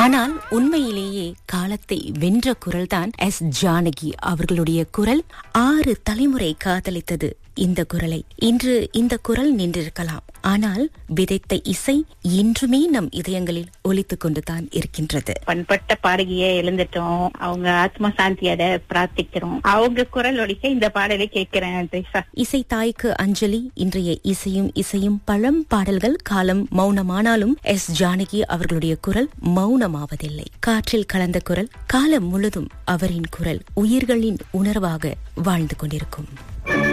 ஆனால் உண்மையிலேயே காலத்தை வென்ற குரல்தான் எஸ் ஜானகி அவர்களுடைய குரல் ஆறு தலைமுறை காதலித்தது இந்த குரலை இன்று இந்த குரல் நின்றிருக்கலாம் ஆனால் விதைத்த இசை இன்றுமே நம் இதயங்களில் ஒலித்துக் கொண்டுதான் இருக்கின்றது பண்பட்ட பாடகியே எழுந்துட்டோம் அவங்க ஆத்ம சாந்தியோட பிரார்த்திக்கிறோம் அவங்க குரல் ஒலிக்க இந்த பாடலை கேட்கிறேன் திரிஷா இசை தாய்க்கு அஞ்சலி இன்றைய இசையும் இசையும் பழம் பாடல்கள் காலம் மௌனமானாலும் எஸ் ஜானகி அவர்களுடைய குரல் மௌனமாவதில்லை காற்றில் கலந்த குரல் காலம் முழுதும் அவரின் குரல் உயிர்களின் உணர்வாக வாழ்ந்து கொண்டிருக்கும்